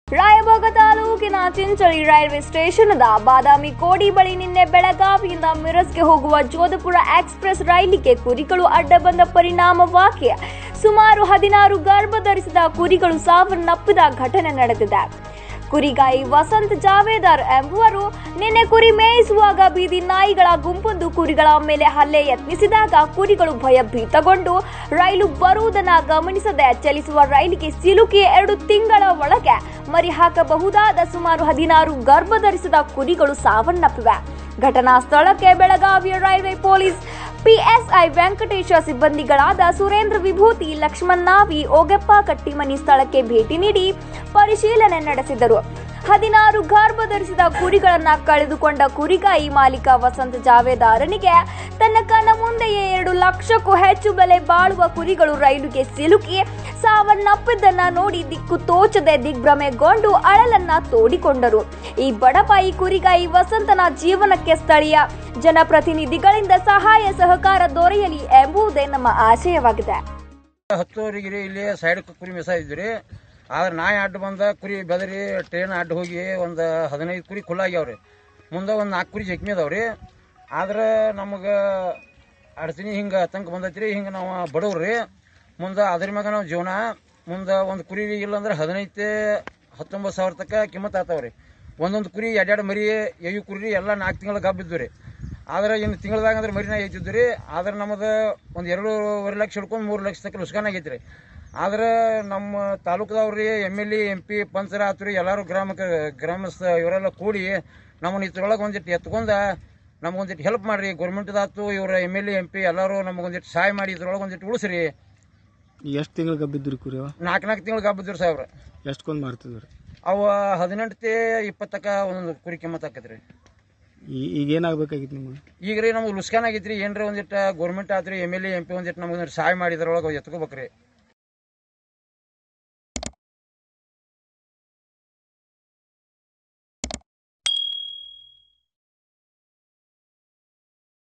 ರಾಯಭಾಗ ತಾಲೂಕಿನ ಚಿಂಚಳಿ ರೈಲ್ವೆ ಸ್ಟೇಷನ್ದ ಬಾದಾಮಿ ಕೋಡಿ ಬಳಿ ನಿನ್ನೆ ಬೆಳಗಾವಿಯಿಂದ ಮಿರಜ್ಗೆ ಹೋಗುವ ಜೋಧಪುರ ಎಕ್ಸ್ಪ್ರೆಸ್ ರೈಲಿಗೆ ಕುರಿಗಳು ಅಡ್ಡ ಬಂದ ಪರಿಣಾಮವಾಗಿ ಸುಮಾರು ಹದಿನಾರು ಗರ್ಭ ಧರಿಸಿದ ಕುರಿಗಳು ಸಾವನ್ನಪ್ಪಿದ ಘಟನೆ ನಡೆದಿದೆ ಕುರಿಗಾಯಿ ವಸಂತ್ ಜಾವೇದಾರ್ ಎಂಬುವರು ನಿನ್ನೆ ಕುರಿ ಮೇಯಿಸುವಾಗ ಬೀದಿ ನಾಯಿಗಳ ಗುಂಪೊಂದು ಕುರಿಗಳ ಮೇಲೆ ಹಲ್ಲೆ ಯತ್ನಿಸಿದಾಗ ಕುರಿಗಳು ಭಯಭೀತಗೊಂಡು ರೈಲು ಬರುವುದನ್ನ ಗಮನಿಸದೆ ಚಲಿಸುವ ರೈಲಿಗೆ ಸಿಲುಕಿ ಎರಡು ತಿಂಗಳ ಒಳಗೆ ಮರಿ ಹಾಕಬಹುದಾದ ಸುಮಾರು ಹದಿನಾರು ಗರ್ಭ ಧರಿಸಿದ ಕುರಿಗಳು ಸಾವನ್ನಪ್ಪಿವೆ ಘಟನಾ ಸ್ಥಳಕ್ಕೆ ಬೆಳಗಾವಿಯ ರೈಲ್ವೆ ಪೊಲೀಸ್ ಪಿಎಸ್ಐ ವೆಂಕಟೇಶ ಸಿಬ್ಬಂದಿಗಳಾದ ಸುರೇಂದ್ರ ವಿಭೂತಿ ಲಕ್ಷ್ಮಣ್ ನಾವಿ ಓಗೆಪ್ಪ ಕಟ್ಟಿಮನಿ ಸ್ಥಳಕ್ಕೆ ಭೇಟಿ ನೀಡಿ ಪರಿಶೀಲನೆ ನಡೆಸಿದರು ಹದಿನಾರು ಗರ್ಭ ಧರಿಸಿದ ಕುರಿಗಳನ್ನ ಕಳೆದುಕೊಂಡ ಕುರಿಗಾಯಿ ಮಾಲೀಕ ವಸಂತ್ ಜಾವೇದಾರನಿಗೆ ತನ್ನ ಕಣ್ಣ ಮುಂದೆಯೇ ಎರಡು ಲಕ್ಷಕ್ಕೂ ಹೆಚ್ಚು ಬೆಲೆ ಬಾಳುವ ಕುರಿಗಳು ರೈಲಿಗೆ ಸಿಲುಕಿ ಸಾವನ್ನಪ್ಪಿದ್ದನ್ನ ನೋಡಿ ದಿಕ್ಕು ತೋಚದೆ ದಿಗ್ಭ್ರಮೆಗೊಂಡು ಅಳಲನ್ನ ತೋಡಿಕೊಂಡರು ಈ ಬಡಪಾಯಿ ಕುರಿಗಾಯಿ ವಸಂತನ ಜೀವನಕ್ಕೆ ಸ್ಥಳೀಯ ಜನಪ್ರತಿನಿಧಿಗಳಿಂದ ಸಹಾಯ ಸಹಕಾರ ದೊರೆಯಲಿ ಎಂಬುದೇ ನಮ್ಮ ಆಶಯವಾಗಿದೆ ಹತ್ತುವರೆಗೆ ಇಲ್ಲಿ ಸೈಡ್ ಕುರಿ ಮಿಸ ಇದ್ರಿ ಆದ್ರೆ ನಾಯಿ ಅಡ್ಡ ಬಂದ ಕುರಿ ಬೆದರಿ ಟ್ರೈನ್ ಅಡ್ಡ ಹೋಗಿ ಒಂದು ಹದಿನೈದು ಕುರಿ ಕುಲ್ಲಾಗ್ಯಾವ್ರಿ ಮುಂದೆ ಒಂದು ನಾಲ್ಕು ಕುರಿ ಜಖ್ಮಿ ಅದಾವ್ರಿ ಆದ್ರೆ ನಮಗೆ ಅಡಚಣೆ ಹಿಂಗೆ ಆತಂಕ ಬಂದೈತ್ರಿ ಹಿಂಗೆ ನಾವು ಬಡವ್ರಿ ಮುಂದೆ ಅದ್ರ ಮ್ಯಾಗ ನಾವು ಜೀವನ ಮುಂದೆ ಒಂದು ಕುರಿ ಇಲ್ಲಂದ್ರೆ ಹದಿನೈದು ಹತ್ತೊಂಬತ್ತು ಸಾವಿರ ತನಕ ಕಿಮ್ಮತ್ ಆತಾವ್ರಿ ಒಂದೊಂದು ಕುರಿ ಎರಡೆರಡು ಮರಿ ಎಯ್ಯು ಕುರಿ ಎಲ್ಲ ನಾಲ್ಕು ತಿಂಗಳ ಗಬ್ಬಿದ್ವು ರೀ ಆದ್ರೆ ಇನ್ನು ತಿಂಗಳದಾಗ ಅಂದ್ರೆ ಮರಿನ ಐತಿದ್ದು ರೀ ಆದ್ರೆ ನಮ್ಮದು ಒಂದು ಎರಡೂವರೆ ಲಕ್ಷ ಹಿಡ್ಕೊಂಡು ಮೂರು ಲಕ್ಷ ತನಕ ನುಸ್ಕಾನ್ ಆಗೈತೆ ರೀ ಆದ್ರೆ ನಮ್ಮ ತಾಲೂಕದವ್ರಿ M L A M P ಪಂಚರ ಆತು ರೀ ಎಲ್ಲರೂ ಗ್ರಾಮಕ್ಕೆ ಗ್ರಾಮಸ್ಥ ಇವರೆಲ್ಲ ಕೂಡಿ ನಮ್ಮನ್ನ ಇದ್ರೊಳಗೆ ಒಂದಿಟ್ಟು ಎತ್ಕೊಂಡ ನಮಗೊಂದಿಟ್ಟು ಹೆಲ್ಪ್ ಮಾಡ್ರಿ ಗೌರ್ಮೆಂಟ್ದಾತು ಇವ್ರ M L A M P ಎಲ್ಲರೂ ನಮಗೊಂದಿಟ್ಟು ಸಹಾಯ ಮಾಡಿ ಇದ್ರೊಳಗೆ ಒಂದಿಟ್ಟು ಉಳಿಸ್ರಿ ಎಷ್ಟು ತಿಂಗಳು ಗಬ್ಬಿದ್ರಿ ಕುರಿ ಅವ ನಾಲ್ಕು ನಾಲ್ಕು ತಿಂಗಳು ಗಬ್ಬಿದ್ರು ಸಾಹೇಬ್ರ ಎಷ್ಟೊಂದು ಮಾರ್ತಿದ್ರಿ ಅವ ಹದಿನೆಂಟು ಇಪ್ಪತ್ತಕ್ಕ ಒಂದೊಂದು ಕುರಿ ಕಿಮ್ಮತ್ ಆಕತ್ರಿ ಈಗ ಏನಾಗ್ಬೇಕಾಗಿತ್ತು ನಿಮಗೆ ಈಗ ರೀ ನಮ್ಗೆ ಲುಸ್ಕಾನ್ ಆಗೈತ್ರಿ ಏನ್ರಿ ಒಂದಿಟ್ಟು ಗೌರ್ಮೆಂಟ್ ಆತ್ರಿ M L A M P ಒಂದಿಟ್ಟು ನಮ್ಗೆ ಸಹಾಯ ಮಾಡಿದ್ರೊಳಗೆ ಎತ್ಕೋಬೇಕ್ರಿ